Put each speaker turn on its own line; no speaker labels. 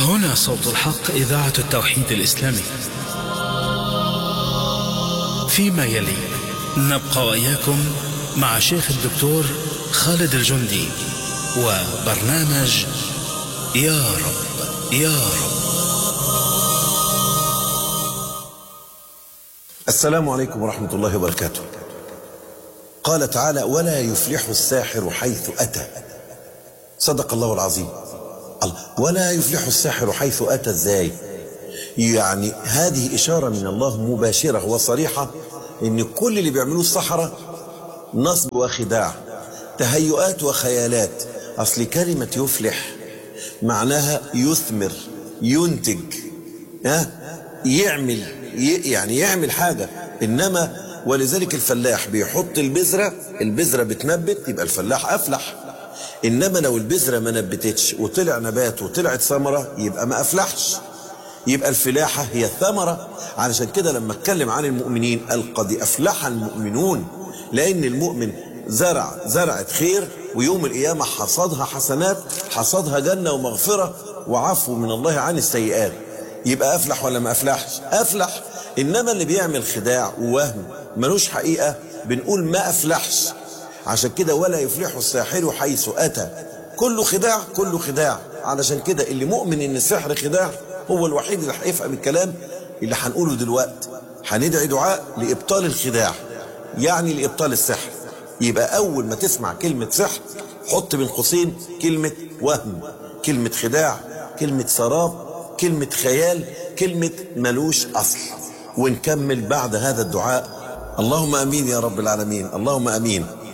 هنا صوت الحق إذاعة التوحيد الإسلامي فيما يلي نبقى وإياكم مع شيخ الدكتور خالد الجندي وبرنامج يا رب يا رب
السلام عليكم ورحمة الله وبركاته قال تعالى ولا يفلح الساحر حيث أتى صدق الله العظيم الله ولا يفلح الساحر حيث أتى ازاي يعني هذه إشارة من الله مباشرة وصريحة إن كل اللي بيعملوه السحرة نصب وخداع تهيؤات وخيالات أصل كلمة يفلح معناها يثمر ينتج ها يعمل يعني يعمل حاجة إنما ولذلك الفلاح بيحط البذرة البذرة بتنبت يبقى الفلاح أفلح إنما لو البذرة ما نبتتش وطلع نبات وطلعت ثمرة يبقى ما أفلحش يبقى الفلاحة هي الثمرة علشان كده لما اتكلم عن المؤمنين قال قد أفلح المؤمنون لأن المؤمن زرع زرعة خير ويوم القيامة حصدها حسنات حصدها جنة ومغفرة وعفو من الله عن السيئات يبقى أفلح ولا ما أفلحش أفلح إنما اللي بيعمل خداع ووهم ملوش حقيقة بنقول ما أفلحش عشان كده ولا يفلح الساحر حيث أتى كله خداع كله خداع علشان كده اللي مؤمن إن السحر خداع هو الوحيد اللي هيفهم الكلام اللي هنقوله دلوقتي هندعي دعاء لإبطال الخداع يعني لإبطال السحر يبقى أول ما تسمع كلمة سحر حط بين قوسين كلمة وهم كلمة خداع كلمة سراب كلمة خيال كلمة ملوش أصل ونكمل بعد هذا الدعاء اللهم أمين يا رب العالمين اللهم أمين